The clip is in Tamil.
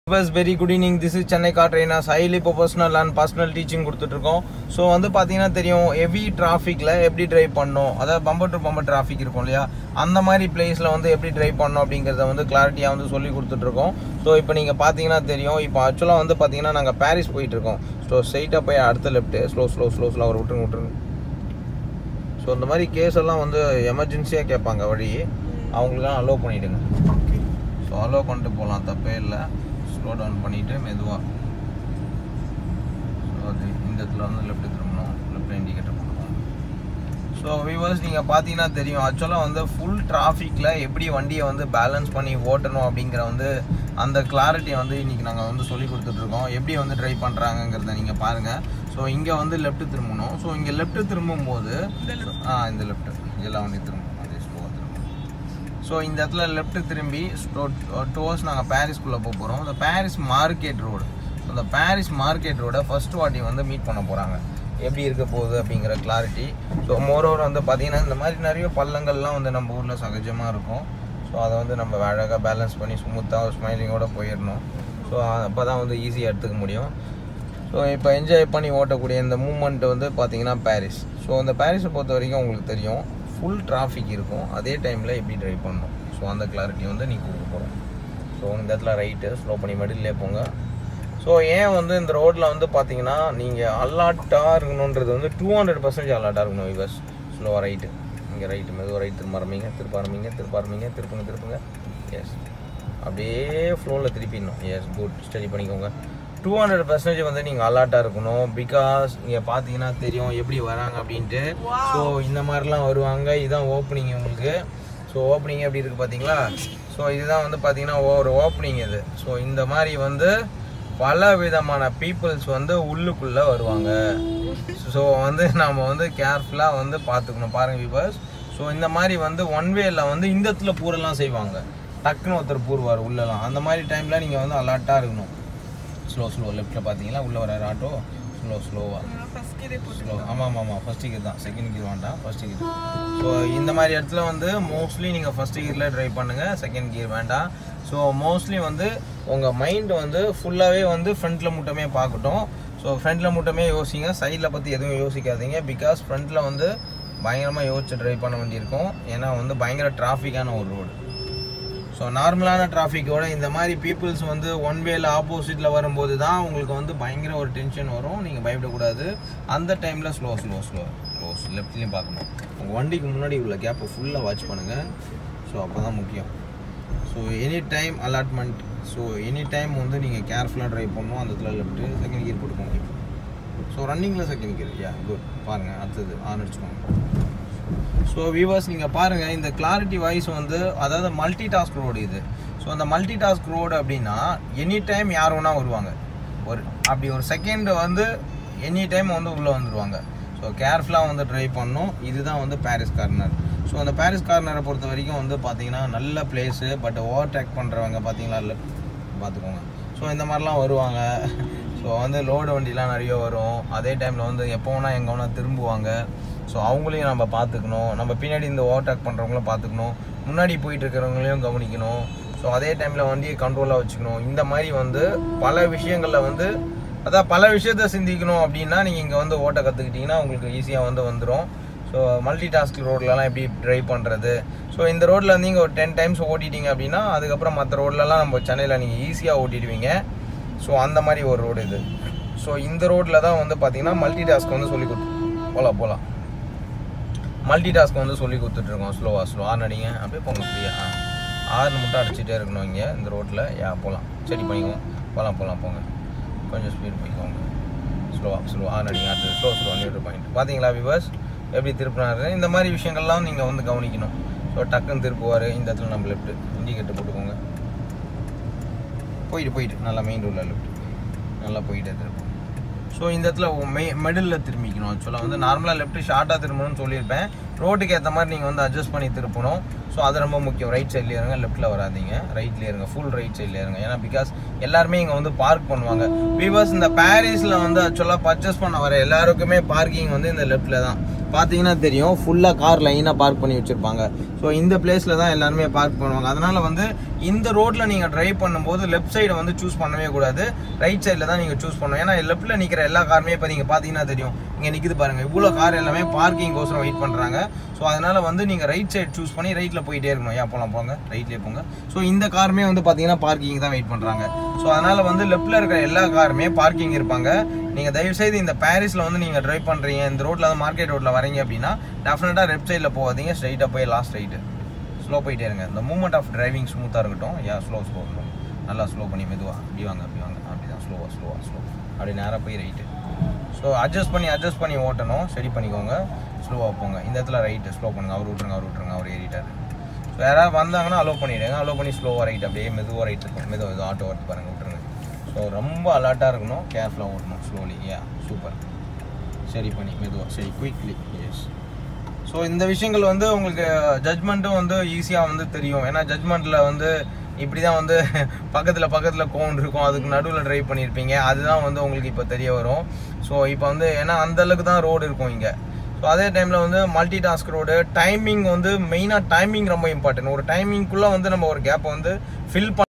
bus very good evening this is Chennai car trainers highly professional and personal teaching கொடுத்துட்ருக்கோம் ஸோ வந்து பார்த்தீங்கன்னா தெரியும் ஹெவி டிராஃபிக்கில் எப்படி டிரைவ் பண்ணணும் அதாவது பம்பர் டு பம்பர் டிராஃபிக் இருக்கும் இல்லையா அந்த மாதிரி பிளேஸில் வந்து எப்படி டிரைவ் பண்ணணும் அப்படிங்கிறத வந்து கிளாரிட்டியாக வந்து சொல்லி கொடுத்துட்ருக்கோம் ஸோ இப்போ நீங்கள் பார்த்தீங்கன்னா தெரியும் இப்போ ஆக்சுவலாக வந்து பார்த்தீங்கன்னா நாங்கள் பாரிஸ் போயிட்டுருக்கோம் ஸோ ஸ்ட்ரைட்டாக போய் அடுத்த left slow slow slow slow அவர் விட்டுருங்க விட்டுருங்க ஸோ இந்த மாதிரி கேஸ் எல்லாம் வந்து எமர்ஜென்சியாக கேட்பாங்க வழி அவங்களுக்குலாம் அலோவ் பண்ணிவிடுங்க ஸோ அலோவ் பண்ணிட்டு போகலாம் தப்பே இல்லை ஸ்லோ டவுன் பண்ணிவிட்டு மெதுவாக ஸோ அது இந்த இடத்துல வந்து லெஃப்ட் திரும்பணும் லெஃப்ட் இண்டிகேட்டர் போட்டுக்கோங்க ஸோ வியூவர்ஸ் நீங்கள் பார்த்தீங்கன்னா தெரியும் ஆக்சுவலாக வந்து ஃபுல் டிராஃபிக்கில் எப்படி வண்டியை வந்து பேலன்ஸ் பண்ணி ஓட்டணும் அப்படிங்கிற வந்து அந்த கிளாரிட்டியை வந்து இன்றைக்கி நாங்கள் வந்து சொல்லி கொடுத்துட்ருக்கோம் எப்படி வந்து ட்ரை பண்ணுறாங்கங்கிறத நீங்கள் பாருங்கள் ஸோ இங்கே வந்து லெஃப்ட் திரும்பணும் ஸோ இங்கே லெஃப்ட் திரும்பும்போது ஆ இந்த லெஃப்ட் இதெல்லாம் வண்டி திரும்பணும் அதே ஸ்லோவாக திரும்பணும் ஸோ இந்த இடத்துல லெஃப்ட் திரும்பி டோர்ஸ் நாங்கள் பாரிஸ்குள்ளே போக போகிறோம் இந்த பாரிஸ் மார்க்கெட் ரோடு இந்த பாரிஸ் மார்க்கெட் ரோடை ஃபர்ஸ்ட் வாட்டி வந்து மீட் பண்ண போகிறாங்க எப்படி இருக்க போகுது அப்படிங்கிற கிளாரிட்டி ஸோ மோரோவர் வந்து பார்த்தீங்கன்னா இந்த மாதிரி நிறைய பள்ளங்கள்லாம் வந்து நம்ம ஊரில் சகஜமாக இருக்கும் ஸோ அதை வந்து நம்ம அழகாக பேலன்ஸ் பண்ணி ஸ்மூத்தாக ஸ்மைலிங்கோட போயிடணும் ஸோ அப்போ தான் வந்து ஈஸியாக எடுத்துக்க முடியும் ஸோ இப்போ என்ஜாய் பண்ணி ஓட்டக்கூடிய இந்த மூமெண்ட் வந்து பார்த்தீங்கன்னா பாரிஸ் ஸோ அந்த பாரிஸை பொறுத்த வரைக்கும் உங்களுக்கு தெரியும் ஃபுல் டிராஃபிக் இருக்கும் அதே டைமில் எப்படி டிரைவ் பண்ணணும் ஸோ அந்த கிளாரிட்டி வந்து நீ கொடுக்க போகிறோம் ஸோ இந்த இடத்துல ரைட்டு ஸ்லோ பண்ணி மிடில்லே போங்க ஸோ ஏன் வந்து இந்த ரோட்டில் வந்து பார்த்தீங்கன்னா நீங்கள் அலாட்டாக இருக்கணுன்றது வந்து டூ ஹண்ட்ரட் பர்சன்டேஜ் அலாட்டாக இருக்கணும் விவஸ் ஸ்லோவாக ரைட்டு இங்கே ரைட்டு மெதுவாக ரைட் திரும்ப ஆரம்பிங்க திருப்ப ஆரம்பிங்க திருப்ப ஆரம்பிங்க திருப்புங்க திருப்புங்க எஸ் அப்படியே ஃப்ளோவில் திருப்பிடணும் எஸ் குட் ஸ்டடி பண்ணிக்கோங்க டூ ஹண்ட்ரட் பர்சன்டேஜ் வந்து நீங்கள் அலாட்டாக இருக்கணும் பிகாஸ் நீங்கள் பார்த்தீங்கன்னா தெரியும் எப்படி வராங்க அப்படின்ட்டு ஸோ இந்த மாதிரிலாம் வருவாங்க இதுதான் ஓப்பனிங் உங்களுக்கு ஸோ ஓப்பனிங் எப்படி இருக்குது பார்த்தீங்களா ஸோ இதுதான் வந்து பார்த்தீங்கன்னா ஒரு ஓப்பனிங் இது ஸோ இந்த மாதிரி வந்து பல விதமான பீப்புள்ஸ் வந்து உள்ளுக்குள்ளே வருவாங்க ஸோ வந்து நாம் வந்து கேர்ஃபுல்லாக வந்து பார்த்துக்கணும் பாருங்கள் வியூவர்ஸ் ஸோ இந்த மாதிரி வந்து ஒன் வேல வந்து இந்த இடத்துல பூரெல்லாம் செய்வாங்க டக்குன்னு ஒருத்தர் பூர்வார் உள்ளலாம் அந்த மாதிரி டைமில் நீங்கள் வந்து அலர்ட்டாக இருக்கணும் ஸ்லோ ஸ்லோ லெஃப்ட்டில் பார்த்தீங்களா உள்ளே வர ஆட்டோ ஸ்லோ ஸ்லோவாக ஸ்லோ ஆமாம் ஆமாம் ஆமாம் ஃபஸ்ட் கியர் தான் செகண்ட் கியர் வேண்டாம் ஃபஸ்ட் கியர் ஸோ இந்த மாதிரி இடத்துல வந்து மோஸ்ட்லி நீங்கள் ஃபஸ்ட் கியரில் ட்ரைவ் பண்ணுங்கள் செகண்ட் கியர் வேண்டாம் ஸோ மோஸ்ட்லி வந்து உங்கள் மைண்ட் வந்து ஃபுல்லாகவே வந்து ஃப்ரண்ட்டில் மட்டுமே பார்க்கட்டும் ஸோ ஃப்ரண்ட்டில் மட்டுமே யோசிங்க சைடில் பற்றி எதுவும் யோசிக்காதீங்க பிகாஸ் ஃப்ரண்ட்டில் வந்து பயங்கரமாக யோசிச்சு ட்ரைவ் பண்ண வேண்டியிருக்கும் ஏன்னா வந்து பயங்கர டிராஃபிக்கான ஒரு ரோடு ஸோ நார்மலான டிராஃபிக்கோட இந்த மாதிரி பீப்புள்ஸ் வந்து ஒன் வேல ஆப்போசிட்டில் வரும்போது தான் உங்களுக்கு வந்து பயங்கர ஒரு டென்ஷன் வரும் நீங்கள் பயப்படக்கூடாது அந்த டைமில் ஸ்லோ ஸ்லோ ஸ்லோ ஸ்லோ லெஃப்ட்லேயும் பார்க்கணும் உங்கள் வண்டிக்கு முன்னாடி உள்ள கேப்பை ஃபுல்லாக வாட்ச் பண்ணுங்கள் ஸோ அப்போ தான் முக்கியம் so any time allotment so any time வந்து நீங்கள் கேர்ஃபுல்லாக ட்ரைவ் பண்ணணும் அந்த இடத்துல லெஃப்ட்டு செகண்ட் கியர் போட்டுக்கோங்க ஸோ ரன்னிங்கில் செகண்ட் கியர் யா குட் பாருங்கள் அடுத்தது ஆன் அடிச்சுக்கோங்க ஸோ வியூவர்ஸ் நீங்கள் பாருங்கள் இந்த கிளாரிட்டி வாய்ஸ் வந்து அதாவது மல்டி டாஸ்க் ரோடு இது ஸோ அந்த மல்டி டாஸ்க் ரோடு அப்படின்னா எனி டைம் யார் வேணால் வருவாங்க ஒரு அப்படி ஒரு செகண்ட் வந்து எனி டைம் வந்து உள்ளே வந்துடுவாங்க ஸோ கேர்ஃபுல்லாக வந்து ட்ரைவ் பண்ணணும் இதுதான் வந்து பாரிஸ் கார்னர் ஸோ அந்த பாரிஸ் கார்னரை பொறுத்த வரைக்கும் வந்து பார்த்தீங்கன்னா நல்ல பிளேஸு பட் ஓவர் டேக் பண்ணுறவங்க பார்த்தீங்களா இல்லை பார்த்துக்கோங்க ஸோ இந்த மாதிரிலாம் வருவாங்க ஸோ வந்து லோடு வண்டிலாம் நிறைய வரும் அதே டைமில் வந்து எப்போ வேணால் எங்கே வேணால் திரும்புவாங்க ஸோ அவங்களையும் நம்ம பார்த்துக்கணும் நம்ம பின்னாடி இந்த ஓவர்டேக் பண்ணுறவங்களும் பார்த்துக்கணும் முன்னாடி போயிட்டு இருக்கிறவங்களையும் கவனிக்கணும் ஸோ அதே டைமில் வண்டியை கண்ட்ரோலாக வச்சுக்கணும் இந்த மாதிரி வந்து பல விஷயங்களில் வந்து அதான் பல விஷயத்த சிந்திக்கணும் அப்படின்னா நீங்கள் இங்கே வந்து ஓட்ட கற்றுக்கிட்டிங்கன்னா உங்களுக்கு ஈஸியாக வந்து வந்துடும் ஸோ மல்டி டாஸ்க் ரோட்லலாம் எப்படி ட்ரைவ் பண்ணுறது ஸோ இந்த ரோட்டில் நீங்கள் ஒரு டென் டைம்ஸ் ஓட்டிட்டீங்க அப்படின்னா அதுக்கப்புறம் மற்ற ரோட்லலாம் நம்ம சென்னையில் நீங்கள் ஈஸியாக ஓட்டிடுவீங்க ஸோ அந்த மாதிரி ஒரு ரோடு இது ஸோ இந்த ரோட்டில் தான் வந்து பார்த்தீங்கன்னா மல்டி டாஸ்க் வந்து சொல்லி கொடுத்து போகலாம் போகலாம் மல்டி டாஸ்க் வந்து சொல்லி கொடுத்துட்ருக்கோம் ஸ்லோவாக ஸ்லோ ஆறு அடிங்க அப்படியே போங்க ஃப்ரீயாக ஆறு மட்டும் அடிச்சுட்டே இருக்கணும் இங்கே இந்த ரோட்டில் யா போகலாம் சரி பண்ணிக்குவோம் போகலாம் போகலாம் போங்க கொஞ்சம் ஸ்பீட் போய்க்கோங்க ஸ்லோவாக ஸ்லோ ஆறு அடிங்க அடுத்து ஸ்லோ ஸ்லோ நியூட்ரு பாயிண்ட் பார்த்தீங்களா விவர்ஸ் எப்படி திருப்பினாரு இந்த மாதிரி விஷயங்கள்லாம் நீங்கள் வந்து கவனிக்கணும் ஸோ டக்குன்னு திருப்புவார் இந்த இடத்துல நம்ம லெஃப்ட்டு இண்டிகேட்டர் போட்டுக்கோங்க போயிட்டு போயிட்டு நல்லா மெயின் ரோடில் லெஃப்ட் நல்லா போயிட்டே திருப்போம் ஸோ இந்த இடத்துல மெ மிடில் திரும்பிக்கணும் ஆக்சுவலாக வந்து நார்மலாக லெஃப்ட் ஷார்ட்டாக திரும்பணும்னு சொல்லியிருப்பேன் ரோட்டுக்கு ஏற்ற மாதிரி நீங்கள் வந்து அட்ஜஸ்ட் பண்ணி திருப்பணும் ஸோ அது ரொம்ப முக்கியம் ரைட் சைட்லேயே இருங்க லெஃப்ட்டில் வராதீங்க ரைட்லேயே இருங்க ஃபுல் ரைட் சைட்லேயே இருங்க ஏன்னா பிகாஸ் எல்லாருமே இங்கே வந்து பார்க் பண்ணுவாங்க வீவர்ஸ் இந்த பாரிஸில் வந்து ஆக்சுவலாக பர்ச்சேஸ் பண்ண வர எல்லாருக்குமே பார்க்கிங் வந்து இந்த லெஃப்ட்டில் தான் பார்த்தீங்கன்னா தெரியும் ஃபுல்லாக கார் லைனாக பார்க் பண்ணி வச்சுருப்பாங்க ஸோ இந்த பிளேஸில் தான் எல்லாருமே பார்க் பண்ணுவாங்க அதனால் வந்து இந்த ரோட்ல நீங்க டிரைவ் பண்ணும்போது லெஃப்ட் சைடை வந்து சூஸ் பண்ணவே கூடாது ரைட் சைடில் தான் நீங்க சூஸ் பண்ணணும் ஏன்னா லெஃப்ட்ல நிக்கிற எல்லா காருமே இப்போ நீங்க பாத்தீங்கன்னா தெரியும் இங்க நிக்குது பாருங்க இவ்வளோ கார் எல்லாமே பார்க்கிங் கோசரம் வெயிட் பண்றாங்க ஸோ அதனால வந்து நீங்க ரைட் சைடு சூஸ் பண்ணி ரைட்ல போயிட்டே இருக்கணும் ஏன் போலாம் போங்க ரைட்லயே போங்க ஸோ இந்த காருமே வந்து பாத்தீங்கன்னா பார்க்கிங் தான் வெயிட் பண்றாங்க ஸோ அதனால வந்து லெஃப்ட்ல இருக்கிற எல்லா காருமே பார்க்கிங் இருப்பாங்க நீங்க தயவு செய்து இந்த பாரிஸ்ல வந்து நீங்க டிரைவ் பண்றீங்க இந்த ரோட்ல வந்து மார்க்கெட் ரோட்ல வரீங்க அப்படின்னா டெஃபினட்டா லெஃப்ட் சைடில் போகாதீங்க ஸ்ட்ரைட்டா போய் லாஸ்ட் ரைட்டு ஸ்லோ போயிட்டே இருங்க இந்த மூமெண்ட் ஆஃப் டிரைவிங் ஸ்மூத்தாக இருக்கட்டும் யா ஸ்லோ ஸ்லோ ஸ்லோ நல்லா ஸ்லோ பண்ணி மெதுவா அப்படி வாங்க அப்படி வாங்க அப்படி தான் ஸ்லோவாக ஸ்லோவாக ஸ்லோ அப்படி நேராக போய் ரைட்டு ஸோ அட்ஜஸ்ட் பண்ணி அட்ஜஸ்ட் பண்ணி ஓட்டணும் சரி பண்ணிக்கோங்க ஸ்லோவாக போங்க இந்த இடத்துல ரைட்டு ஸ்லோ பண்ணுங்க அவர் விட்ருங்க அவர் விட்ருங்க அவர் ஏறிட்டாரு ஸோ யாராவது வந்தாங்கன்னா அலோவ் பண்ணிவிடுங்க அலோவ் பண்ணி ஸ்லோவாக ரைட் அப்படியே மெதுவாக ரைட் இருக்கும் மெதுவாக இது ஆட்டோ வருது பாருங்க விட்ருங்க ஸோ ரொம்ப அலர்ட்டாக இருக்கணும் கேர்ஃபுல்லாக ஓட்டணும் ஸ்லோலி யா சூப்பர் சரி பண்ணி மெதுவாக சரி குயிக்லி எஸ் ஸோ இந்த விஷயங்கள் வந்து உங்களுக்கு ஜட்மெண்ட்டும் வந்து ஈஸியாக வந்து தெரியும் ஏன்னா ஜட்மெண்ட்டில் வந்து இப்படி தான் வந்து பக்கத்தில் பக்கத்தில் கோன் இருக்கும் அதுக்கு நடுவில் ட்ரைவ் பண்ணியிருப்பீங்க அதுதான் வந்து உங்களுக்கு இப்போ தெரிய வரும் ஸோ இப்போ வந்து ஏன்னா அந்த அளவுக்கு தான் ரோடு இருக்கும் இங்கே ஸோ அதே டைமில் வந்து மல்டி டாஸ்க் ரோடு டைமிங் வந்து மெயினாக டைமிங் ரொம்ப இம்பார்ட்டன்ட் ஒரு டைமிங்குள்ளே வந்து நம்ம ஒரு கேப்பை வந்து ஃபில் பண்ண